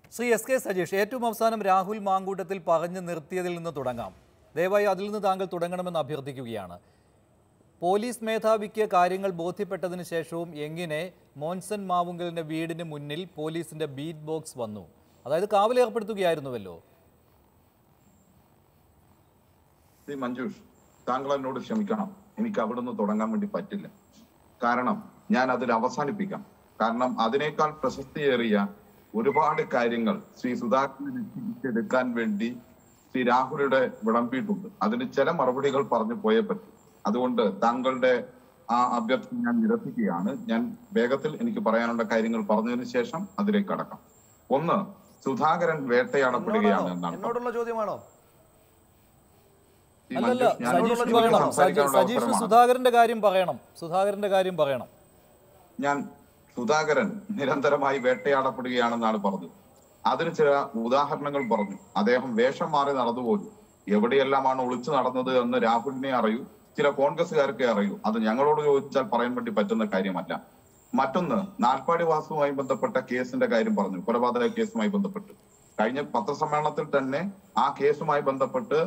Shri S K Sajeesh ഏറ്റവും അവസാനം രാഹുൽ മാങ്കൂട്ടത്തിൽ പറഞ്ഞു നിർത്തിയതിൽ നിന്ന് തുടങ്ങാം ദയവായി അതിൽ നിന്ന് താങ്കൾ തുടങ്ങണമെന്ന് അഭ്യർത്ഥിക്കുകയാണ് പോലീസ് മേധാവിക്ക് കാര്യങ്ങൾ ബോധ്യപ്പെട്ടതിന് ശേഷവും എങ്ങനെ മോൻസൺ മാവുങ്കലിന്റെ വീടിന് മുന്നിൽ പോലീസിന്റെ ബീറ്റ് ബോക്സ് വന്നു അതായത് കാവലേർപ്പെടുത്തുകയായിരുന്നുവല്ലോ ശ്രീ മഞ്ജുഷ് താങ്കൾ എന്നോട് ക്ഷമിക്കണം എനിക്ക് അവിടുന്ന് തുടങ്ങാൻ വേണ്ടി പറ്റില്ല കാരണം ഞാൻ അതിൽ അവസാനിപ്പിക്കാം കാരണം അതിനേക്കാൾ പ്രശസ്തിയേറിയ ഒരുപാട് കാര്യങ്ങൾ ശ്രീ സുധാകരനെ രക്ഷിച്ചെടുക്കാൻ വേണ്ടി ശ്രീ രാഹുലിയുടെ വിളമ്പിയിട്ടുണ്ട് അതിന് ചില മറുപടികൾ പറഞ്ഞു പോയേ പറ്റും അതുകൊണ്ട് താങ്കളുടെ ആ അഭ്യർത്ഥന ഞാൻ നിരസിക്കുകയാണ് ഞാൻ വേഗത്തിൽ എനിക്ക് പറയാനുള്ള കാര്യങ്ങൾ പറഞ്ഞതിന് ശേഷം അതിലേക്ക് കടക്കാം ഒന്ന് സുധാകരൻ വേട്ടയാടപ്പെടുകയാണ് എന്നോടാണോ? എന്നാണ് എന്നോടുള്ള ചോദ്യമാണോ ശ്രീ അല്ലല്ല മഞ്ജുഷ്, ഞാൻ സജീഷ് ഇതിലേക്ക് പറയണം സജി- സംസാരിക്കാനുള്ള സജീഷ് അവസരമാണ്. സുധാകരന്റെ കാര്യം പറയണം സുധാകരന്റെ കാര്യം പറയണം ഞാൻ സുധാകരൻ നിരന്തരമായി വേട്ടയാടപ്പെടുകയാണെന്നാണ് പറഞ്ഞത് അതിന് ചില ഉദാഹരണങ്ങൾ പറഞ്ഞു അദ്ദേഹം വേഷം മാറി നടന്നുപോലും എവിടെയെല്ലാമാണ് ഒളിച്ചു നടന്നത് എന്ന് രാഹുലിനെ അറിയൂ ചില കോൺഗ്രസ്സുകാർക്കേ അറിയൂ അത് ഞങ്ങളോട് ചോദിച്ചാൽ പറയാൻ വേണ്ടി പറ്റുന്ന കാര്യമല്ല മറ്റൊന്ന് നാൽപ്പാടി വാസുവുമായി ബന്ധപ്പെട്ട കേസിന്റെ കാര്യം പറഞ്ഞു കൊലപാതക കേസുമായി ബന്ധപ്പെട്ട് കഴിഞ്ഞ പത്രസമ്മേളനത്തിൽ തന്നെ ആ കേസുമായി ബന്ധപ്പെട്ട്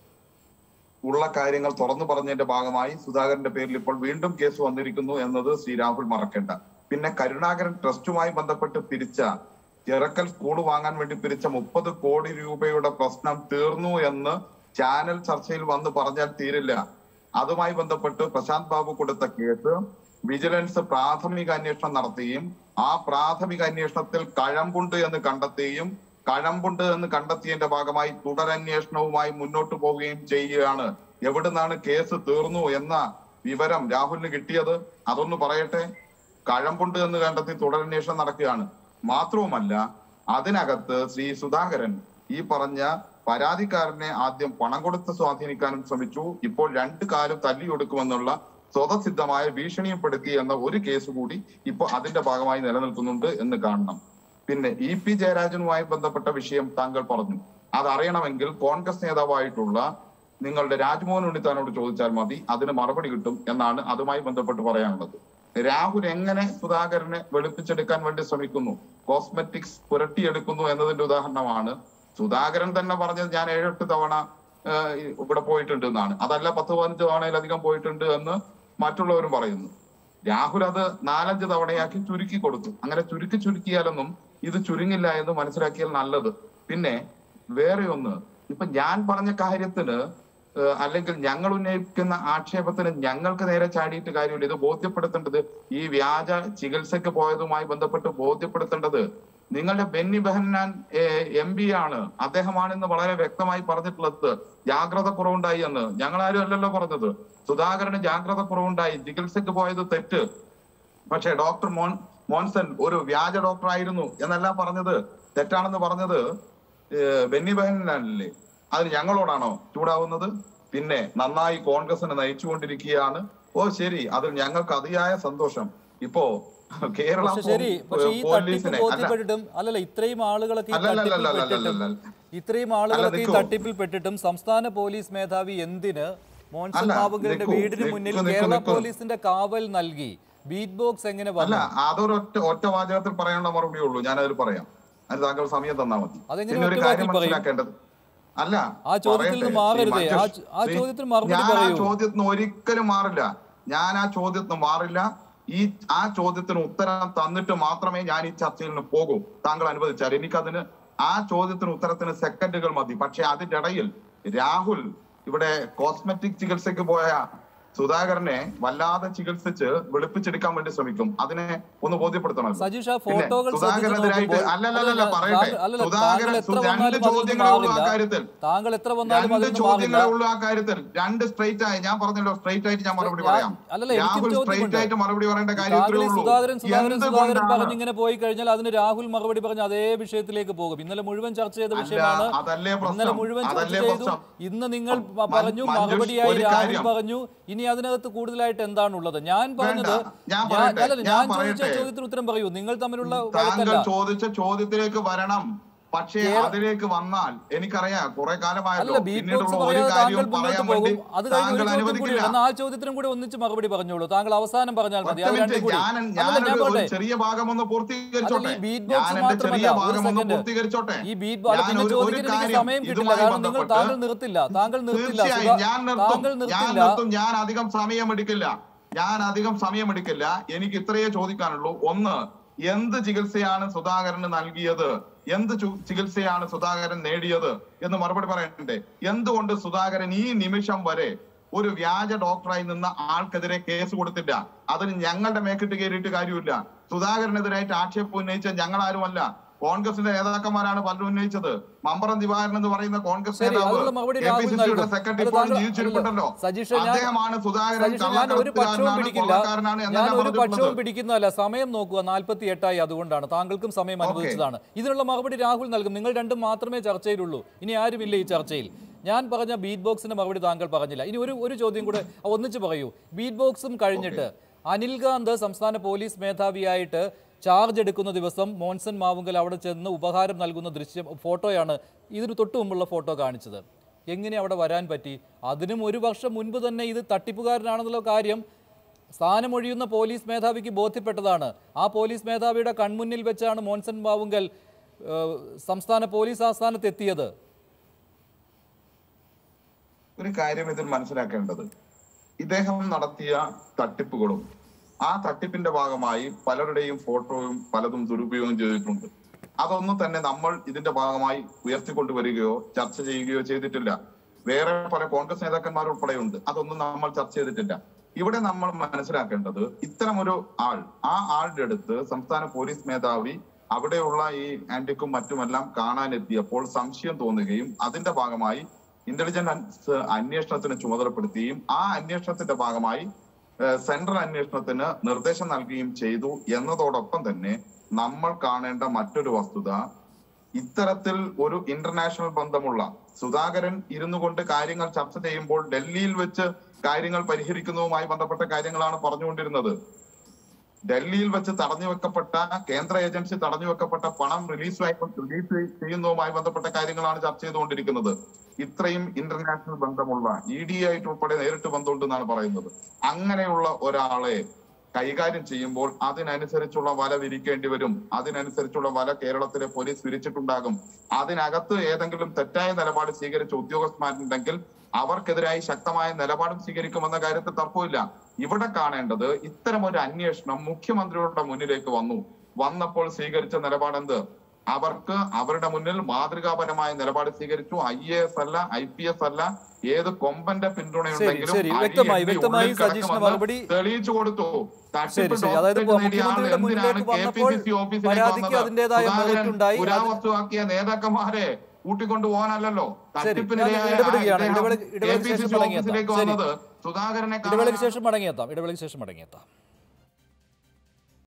ഉള്ള കാര്യങ്ങൾ തുറന്നു പറഞ്ഞതിന്റെ ഭാഗമായി സുധാകരന്റെ പേരിൽ ഇപ്പോൾ വീണ്ടും കേസ് വന്നിരിക്കുന്നു എന്നത് ശ്രീ രാഹുൽ മറക്കേണ്ട പിന്നെ കരുണാകരൻ ട്രസ്റ്റുമായി ബന്ധപ്പെട്ട് പിരിച്ച ചിറക്കൽ സ്കൂൾ വാങ്ങാൻ വേണ്ടി പിരിച്ച മുപ്പത് കോടി രൂപയുടെ പ്രശ്നം തീർന്നു എന്ന് ചാനൽ ചർച്ചയിൽ വന്ന് പറഞ്ഞാൽ തീരില്ല അതുമായി ബന്ധപ്പെട്ട് പ്രശാന്ത് ബാബു കൊടുത്ത കേസ് വിജിലൻസ് പ്രാഥമിക അന്വേഷണം നടത്തുകയും ആ പ്രാഥമിക അന്വേഷണത്തിൽ കഴമ്പുണ്ട് എന്ന് കണ്ടെത്തുകയും കഴമ്പുണ്ട് എന്ന് കണ്ടെത്തിയതിന്റെ ഭാഗമായി തുടരന്വേഷണവുമായി മുന്നോട്ട് പോവുകയും ചെയ്യുകയാണ് എവിടുന്നാണ് കേസ് തീർന്നു എന്ന വിവരം രാഹുലിന് കിട്ടിയത് അതൊന്ന് പറയട്ടെ കഴമ്പുണ്ട് എന്ന് കണ്ടെത്തി തുടരന്വേഷണം നടക്കുകയാണ് മാത്രവുമല്ല അതിനകത്ത് ശ്രീ സുധാകരൻ ഈ പറഞ്ഞ പരാതിക്കാരനെ ആദ്യം പണം കൊടുത്ത് സ്വാധീനിക്കാനും ശ്രമിച്ചു ഇപ്പോൾ രണ്ടു കാലം തല്ലിയൊടുക്കുമെന്നുള്ള സ്വതസിദ്ധമായ ഭീഷണിയപ്പെടുത്തി എന്ന ഒരു കേസ് കൂടി ഇപ്പൊ അതിന്റെ ഭാഗമായി നിലനിൽക്കുന്നുണ്ട് എന്ന് കാണണം പിന്നെ ഇ പി ജയരാജനുമായി ബന്ധപ്പെട്ട വിഷയം താങ്കൾ പറഞ്ഞു അതറിയണമെങ്കിൽ കോൺഗ്രസ് നേതാവായിട്ടുള്ള നിങ്ങളുടെ രാജ്മോഹൻ ഉണ്ണിത്താനോട് ചോദിച്ചാൽ മതി അതിന് മറുപടി കിട്ടും എന്നാണ് അതുമായി ബന്ധപ്പെട്ട് പറയാനുള്ളത് രാഹുൽ എങ്ങനെ സുധാകരനെ വെളുപ്പിച്ചെടുക്കാൻ വേണ്ടി ശ്രമിക്കുന്നു കോസ്മെറ്റിക്സ് പുരട്ടിയെടുക്കുന്നു എന്നതിന്റെ ഉദാഹരണമാണ് സുധാകരൻ തന്നെ പറഞ്ഞത് ഞാൻ ഏഴെട്ട് തവണ ഏഹ്, ഇവിടെ പോയിട്ടുണ്ട് എന്നാണ് അതല്ല പത്ത് പതിനഞ്ച് തവണയിലധികം പോയിട്ടുണ്ട് എന്ന് മറ്റുള്ളവരും പറയുന്നു രാഹുൽ അത് നാലഞ്ച് തവണയാക്കി ചുരുക്കി കൊടുത്തു അങ്ങനെ ചുരുക്കി ചുരുക്കിയാലൊന്നും ഇത് ചുരുങ്ങില്ല എന്ന് മനസ്സിലാക്കിയാൽ നല്ലത് പിന്നെ വേറെ ഒന്ന് ഇപ്പൊ ഞാൻ പറഞ്ഞ കാര്യത്തിന് ഏഹ്, അല്ലെങ്കിൽ ഞങ്ങൾ ഉന്നയിക്കുന്ന ആക്ഷേപത്തിന് ഞങ്ങൾക്ക് നേരെ ചാടിയിട്ട് കാര്യമില്ല ഇത് ബോധ്യപ്പെടുത്തേണ്ടത് ഈ വ്യാജ ചികിത്സയ്ക്ക് പോയതുമായി ബന്ധപ്പെട്ട് ബോധ്യപ്പെടുത്തേണ്ടത് നിങ്ങളുടെ ബെന്നി ബെഹന്നാൻ എം പി ആണ് അദ്ദേഹമാണെന്ന് വളരെ വ്യക്തമായി പറഞ്ഞിട്ടുള്ളത് ജാഗ്രത കുറവുണ്ടായി എന്ന് ഞങ്ങളാരും അല്ലല്ലോ പറഞ്ഞത് സുധാകരന് ജാഗ്രത കുറവുണ്ടായി ചികിത്സയ്ക്ക് പോയത് തെറ്റ് പക്ഷേ ഡോക്ടർ മോൻ മോൻസൺ ഒരു വ്യാജ ഡോക്ടർ ആയിരുന്നു എന്നല്ല പറഞ്ഞത് തെറ്റാണെന്ന് പറഞ്ഞത് ഏഹ്, ബെന്നി ബെഹനാനല്ലേ അതിന് ഞങ്ങളോടാണോ ചൂടാവുന്നത് പിന്നെ നന്നായി കോൺഗ്രസിനെ നയിച്ചുകൊണ്ടിരിക്കുകയാണ് ഓ ശരി അതിൽ ഞങ്ങൾക്ക് അതിയായ സന്തോഷം ഇപ്പോ കേരള പക്ഷെ ശരി പക്ഷെ ഈ തട്ടിപ്പ് പോലീസിനെ അല്ല ബോധ്യപ്പെട്ടിട്ടും അല്ലല്ല ഇത്രയും ആളുകളൊക്കെ ഈ അല്ലല്ല, തട്ടിപ്പിൽ അല്ലല്ല, പെട്ടിട്ടും അല്ലല്ല. ഇത്രയും ആളുകളൊക്കെ ഈ നിൽക്കൂ. തട്ടിപ്പിൽ പെട്ടിട്ടും സംസ്ഥാന പോലീസ് മേധാവി എന്തിന് മോൻസൺ അല്ല, ബാബുകളുടെ നിൽക്കൂ, വീടിന് നിൽക്കൂ, മുന്നിൽ നിൽക്കൂ, കേരള നിൽക്കൂ. പോലീസിന്റെ കാവൽ നൽകി ബീറ്റ് ബോക്സ് എങ്ങനെ അല്ല വന്നു അതൊരൊറ്റ ഒറ്റ വാചകത്തിൽ പറയാനുള്ള മറുപടി ഉള്ളൂ ഞാൻ അതിൽ പറയാം അതിന് താങ്കൾ സമയം തന്നാൽ മതി അതെങ്ങനെ പിന്നെ ഒരു ഒറ്റ കാര്യം വാക്കിൽ പറയും? മനസ്സിലാക്കേണ്ടത് അല്ല ആ ചോദ്യത്തിൽ നിന്ന് പറയട്ടെ, മാറരുതേ. ശ്രീ ആ മഞ്ജുഷ്, ചോ- ആ ശ്രീ- ചോദ്യത്തിന് മറുപടി ഞാൻ ആ പറയൂ. ചോദ്യത്തിന് ഒരിക്കലും മാറില്ല ഞാൻ ആ ചോദ്യത്തിന് മാറില്ല ഈ ആ ചോദ്യത്തിന് ഉത്തരം തന്നിട്ട് മാത്രമേ ഞാൻ ഈ ചർച്ചയിൽ നിന്ന് പോകൂ താങ്കൾ അനുവദിച്ചാൽ എനിക്കതിന് ആ ചോദ്യത്തിന് ഉത്തരത്തിന് സെക്കൻഡുകൾ മതി പക്ഷെ അതിന്റെ ഇടയിൽ രാഹുൽ ഇവിടെ കോസ്മെറ്റിക് ചികിത്സയ്ക്ക് പോയ സുധാകരനെ വല്ലാതെ ചികിത്സിച്ച് വെളുപ്പിച്ചെടുക്കാൻ വേണ്ടി ശ്രമിക്കും അതിനെ ഒന്ന് ബോധ്യപ്പെടുത്തണം സജീഷ് ആ പിന്നെ ഫോട്ടോകൾ ശ്രദ്ധിച്ച് സുധാകരനെതിരായിട്ട് നോക്കുമ്പോൾ- അല്ലല്ലല്ല അല്ലല്ല, പറയട്ടെ താങ്കൾ- അല്ലല്ല, സുധാകരൻ താങ്കൾ എത്ര രണ്ട് വന്നാലും അതിൽ നിന്ന് ചോദ്യങ്ങളേ ഉള്ളൂ ആ മാറില്ല. കാര്യത്തിൽ താങ്കൾ എത്ര വന്നാലും രണ്ട് അതിൽ നിന്ന് മാറില്ല ചോദ്യങ്ങളേ ഉള്ളൂ ആ കാര്യത്തിൽ രണ്ട് സ്ട്രൈറ്റ് ആയി ഞാൻ പറഞ്ഞല്ലോ സ്ട്രൈറ്റ് ആയിട്ട് ഞാൻ മറുപടി ഞാൻ- പറയാം അല്ലല്ല, എനിക്കും രാഹുൽ ചോദ്യമുണ്ട്. സ്ട്രൈറ്റ് ആയിട്ട് മറുപടി പറയേണ്ട കാര്യം താങ്കൾ ഇത്രയേ ഈ ഉള്ളൂ സുധാകരൻ സുധാകരൻ സുധാകരൻ എന്തുകൊണ്ടാണ് പറഞ്ഞിങ്ങനെ പോയി കഴിഞ്ഞാൽ അതിന് രാഹുൽ മറുപടി പറഞ്ഞ് അതേ വിഷയത്തിലേക്ക് പോകും ഇന്നലെ മുഴുവൻ ചർച്ച ചെയ്ത അല്ല, വിഷയമാണ് അതല്ലേ പ്രശ്നം. ഇന്നലെ മുഴുവൻ ചർച്ച അതല്ലേ ചെയ്തു പ്രശ്നം. ഇന്ന് നിങ്ങൾ പ- മ- പറഞ്ഞു മഞ്ജുഷ്, മറുപടിയായി ഒരു രാഹുൽ കാര്യം. പറഞ്ഞു ഇനി അതിനകത്ത് കൂടുതലായിട്ട് എന്താണുള്ളത് ഞാൻ പറഞ്ഞത് ഞാൻ ഞാൻ പറയട്ടെ, അല്ലല്ല ഞാൻ ഞാൻ ചോദിച്ച പറയട്ടെ. ചോദ്യത്തിന് ഉത്തരം പറയൂ നിങ്ങൾ തമ്മിലുള്ള താങ്കൾ വഴക്കല്ല ചോദിച്ച ചോദ്യത്തിലേക്ക് വരണം പക്ഷേ കേരള- അതിലേക്ക് വന്നാൽ എനിക്കറിയാം കുറെ അല്ല കാലമായല്ലോ ബീറ്റ് പിന്നീടുള്ള ബോക്സ് ഒരു പറയാതെ താങ്കൾ കാര്യവും മുന്നോട്ട് പറയാൻ പോകും വേണ്ടി അത് കഴിഞ്ഞ് ഒരു താങ്കൾ ചോദ്യം കൂടി അനുവദിക്കില്ല എന്നാൽ ആ ചോദ്യത്തിനും കൂടി ഒന്നിച്ച് മറുപടി പറഞ്ഞോളൂ താങ്കൾ അവസാനം പറഞ്ഞാൽ മതി അത് ഒറ്റ രണ്ടും മിനിറ്റ് കൂടി ഞാൻ അല്ലല്ല ഞാൻ ഞാനൊരു ഒരു പോട്ടെ ചെറിയ ഭാഗം ഒന്ന് പൂർത്തീകരിച്ചോട്ടെ അതല്ല, ഈ beat box ഞാൻ എന്റെ മാത്രമല്ല, ചെറിയ ഒരു ഭാഗം ഒന്ന് second. പൂർത്തീകരിച്ചോട്ടെ ഈ ബീറ്റ് ബോൾ ഞാൻ പിന്നെ ഒരു- ഒരു ചോദിക്കാൻ എനിക്ക് കാര്യം സമയം കിട്ടില്ല ഇതുമായി കാരണം നിങ്ങൾ ബന്ധപ്പെട്ട് താങ്കൾ നിർത്തില്ല താങ്കൾ നിർത്തില്ല തീർച്ചയായും സുധാ- ഞാൻ നിർത്തും താങ്കൾ ഞാൻ നിർത്തില്ല നിർത്തും ഞാൻ അധികം സമയമെടുക്കില്ല ഞാൻ അധികം സമയമെടുക്കില്ല എനിക്ക് ഇത്രയേ ചോദിക്കാനുള്ളൂ ഒന്ന് എന്ത് ചികിത്സയാണ് സുധാകരന് നൽകിയത് എന്ത് ചു- ചികിത്സയാണ് സുധാകരൻ നേടിയത് എന്ന് മറുപടി പറയണ്ടേ എന്തുകൊണ്ട് സുധാകരൻ ഈ നിമിഷം വരെ ഒരു വ്യാജ ഡോക്ടറായി നിന്ന ആൾക്കെതിരെ കേസ് കൊടുത്തില്ല അതിന് ഞങ്ങളുടെ മേക്കിട്ട് കയറിയിട്ട് കാര്യമില്ല സുധാകരനെതിരായിട്ട് ആക്ഷേപം ഉന്നയിച്ച ഞങ്ങൾ ആരുമല്ല കോൺഗ്രസിന്റെ നേതാക്കന്മാരാണ് പലരും ഉന്നയിച്ചത് മമ്പറം ദിവാകരൻ എന്ന് പറയുന്ന കോൺഗ്രസ് ശരി, നേതാവ് അതിനുള്ള മറുപടി കെ പി രാഹുൽ സി സിയുടെ നൽകും. സെക്രട്ടറി അത് ഇപ്പോഴും താങ്കൾ- ജീവിച്ചിരിപ്പുണ്ടല്ലോ സജീഷ് ഞാൻ- അദ്ദേഹമാണ് സുധാകരൻ സജീഷ് ഞാൻ ഒരു പക്ഷവും കള്ളക്കടത്തുകാരനാണ് പിടിക്കില്ല കൊള്ളക്കാരനാണ് ഞാൻ എന്നല്ല ഒരു പക്ഷവും പറഞ്ഞിട്ടുള്ളത് പിടിക്കുന്നതല്ല സമയം നോക്കുക നാൽപ്പത്തി എട്ടായി അതുകൊണ്ടാണ് താങ്കൾക്കും സമയം അനുവദിച്ചതാണ് ഇതിനുള്ള മറുപടി രാഹുൽ നൽകും നിങ്ങൾ രണ്ടും മാത്രമേ ചർച്ചയിലുള്ളൂ ഇനി ആരുമില്ല ഈ ചർച്ചയിൽ ഞാൻ പറഞ്ഞ ബീറ്റ് ബോക്സിന്റെ മറുപടി താങ്കൾ പറഞ്ഞില്ല ഇനി ഒരു ഒരു ചോദ്യം കൂടെ ഒന്നിച്ച് പറയൂ ബീറ്റ് ബോക്സും കഴിഞ്ഞിട്ട് അനിൽകാന്ത് സംസ്ഥാന പോലീസ് മേധാവിയായിട്ട് ചാർജ് എടുക്കുന്ന ദിവസം മോൻസൺ മാവുങ്കൽ അവിടെ ചെന്ന് ഉപഹാരം നൽകുന്ന ദൃശ്യം ഫോട്ടോയാണ് ഇതിന് തൊട്ടു മുമ്പുള്ള ഫോട്ടോ കാണിച്ചത് എങ്ങനെ അവിടെ വരാൻ പറ്റി അതിനും ഒരു വർഷം മുൻപ് തന്നെ ഇത് തട്ടിപ്പുകാരനാണെന്നുള്ള കാര്യം സ്ഥാനമൊഴിയുന്ന പോലീസ് മേധാവിക്ക് ബോധ്യപ്പെട്ടതാണ് ആ പോലീസ് മേധാവിയുടെ കൺമുന്നിൽ വെച്ചാണ് മോൻസൺ മാവുങ്കൽ ഏഹ്, സംസ്ഥാന പോലീസ് ആസ്ഥാനത്ത് എത്തിയത് ഒരു കാര്യം ഇതിൽ മനസ്സിലാക്കേണ്ടത് ഇദ്ദേഹം നടത്തിയ തട്ടിപ്പുകളും ആ തട്ടിപ്പിന്റെ ഭാഗമായി പലരുടെയും ഫോട്ടോയും പലതും ദുരുപയോഗം ചെയ്തിട്ടുണ്ട് അതൊന്നും തന്നെ നമ്മൾ ഇതിന്റെ ഭാഗമായി ഉയർത്തിക്കൊണ്ടുവരികയോ ചർച്ച ചെയ്യുകയോ ചെയ്തിട്ടില്ല വേറെ പല കോൺഗ്രസ് നേതാക്കന്മാർ ഉൾപ്പെടെയുണ്ട് അതൊന്നും നമ്മൾ ചർച്ച ചെയ്തിട്ടില്ല ഇവിടെ നമ്മൾ മനസ്സിലാക്കേണ്ടത് ഇത്തരമൊരു ആൾ ആ ആളുടെ അടുത്ത് സംസ്ഥാന പോലീസ് മേധാവി അവിടെയുള്ള ഈ ആന്റിക്കും മറ്റുമെല്ലാം കാണാനെത്തിയപ്പോൾ സംശയം തോന്നുകയും അതിന്റെ ഭാഗമായി ഇന്റലിജൻസ് അന്വേഷണത്തിന് ചുമതലപ്പെടുത്തുകയും ആ അന്വേഷണത്തിന്റെ ഭാഗമായി ഏഹ് സെൻട്രൽ അന്വേഷണത്തിന് നിർദ്ദേശം നൽകുകയും ചെയ്തു എന്നതോടൊപ്പം തന്നെ നമ്മൾ കാണേണ്ട മറ്റൊരു വസ്തുത ഇത്തരത്തിൽ ഒരു ഇന്റർനാഷണൽ ബന്ധമുള്ള സുധാകരൻ ഇരുന്നു കൊണ്ട് കാര്യങ്ങൾ ചർച്ച ചെയ്യുമ്പോൾ ഡൽഹിയിൽ വെച്ച് കാര്യങ്ങൾ പരിഹരിക്കുന്നതുമായി ബന്ധപ്പെട്ട കാര്യങ്ങളാണ് പറഞ്ഞുകൊണ്ടിരുന്നത് ഡൽഹിയിൽ വെച്ച് തടഞ്ഞു വെക്കപ്പെട്ട കേന്ദ്ര ഏജൻസി തടഞ്ഞു വെക്കപ്പെട്ട പണം റിലീസ് റിലീസ് ചെയ്യുന്നതുമായി ബന്ധപ്പെട്ട കാര്യങ്ങളാണ് ചർച്ച ചെയ്തുകൊണ്ടിരിക്കുന്നത് ഇത്രയും ഇന്റർനാഷണൽ ബന്ധമുള്ള ഇ ഡി ആയിട്ട് ഉൾപ്പെടെ നേരിട്ട് ബന്ധമുണ്ടെന്നാണ് പറയുന്നത് അങ്ങനെയുള്ള ഒരാളെ കൈകാര്യം ചെയ്യുമ്പോൾ അതിനനുസരിച്ചുള്ള വല വിരിക്കേണ്ടി വരും അതിനനുസരിച്ചുള്ള വല കേരളത്തിലെ പോലീസ് വിരിച്ചിട്ടുണ്ടാകും അതിനകത്ത് ഏതെങ്കിലും തെറ്റായ നിലപാട് സ്വീകരിച്ച ഉദ്യോഗസ്ഥന്മാരുണ്ടെങ്കിൽ അവർക്കെതിരായി ശക്തമായ നിലപാടും സ്വീകരിക്കുമെന്ന കാര്യത്തിൽ തർക്കമില്ല ഇവിടെ കാണേണ്ടത് ഇത്തരം ഒരു അന്വേഷണം മുഖ്യമന്ത്രിയുടെ മുന്നിലേക്ക് വന്നു വന്നപ്പോൾ സ്വീകരിച്ച നിലപാടെന്ത് അവർക്ക് അവരുടെ മുന്നിൽ മാതൃകാപരമായ നിലപാട് സ്വീകരിച്ചു ഐ എ എസ് അല്ല ഐ പി എസ് അല്ല ഏത് കൊമ്പന്റെ പിന്തുണയുണ്ടെങ്കിലും ശരി, അരി വ്യക്തമായി, എണ്ണി വ്യക്തമായി ഉള്ളിൽ സജീഷിന് കിടക്കുമെന്ന് മറുപടി- തെളിയിച്ചു കൊടുത്തു തട്ടിപ്പ് ശരി, ശരി. അതായത് ഡോക്ടറേറ്റ് നേടിയ ആൾ മുഖ്യമന്ത്രിയുടെ എന്തിനാണ് മുന്നിലേക്ക് കെ പി വന്നപ്പോൾ സി സി ഓഫീസിലേക്ക് പരാതിക്ക് വന്നത് അതിന്റേതായ സുധാകരൻ merit ഉണ്ടായി. അത് പുരാവസ്തുവാക്കിയ നേതാക്കന്മാരെ കൂട്ടിക്കൊണ്ടു പോകാനല്ലോ ശരി, ഞാൻ തട്ടിപ്പിനിരയായ ഇടപെടുകയാണ്. ഇദ്ദേഹം ഇടവേള- ഇടവേളയ്ക്ക് കെ പി സി ശേഷം സി മടങ്ങിയെത്താം. ഓഫീസിലേക്ക് ശരി. വന്നത് സുധാകരനെ ഇടവേളയ്ക്ക് കാണാൻ ശേഷം മടങ്ങിയെത്താം ഇടവേളയ്ക്ക് ശേഷം മടങ്ങിയെത്താം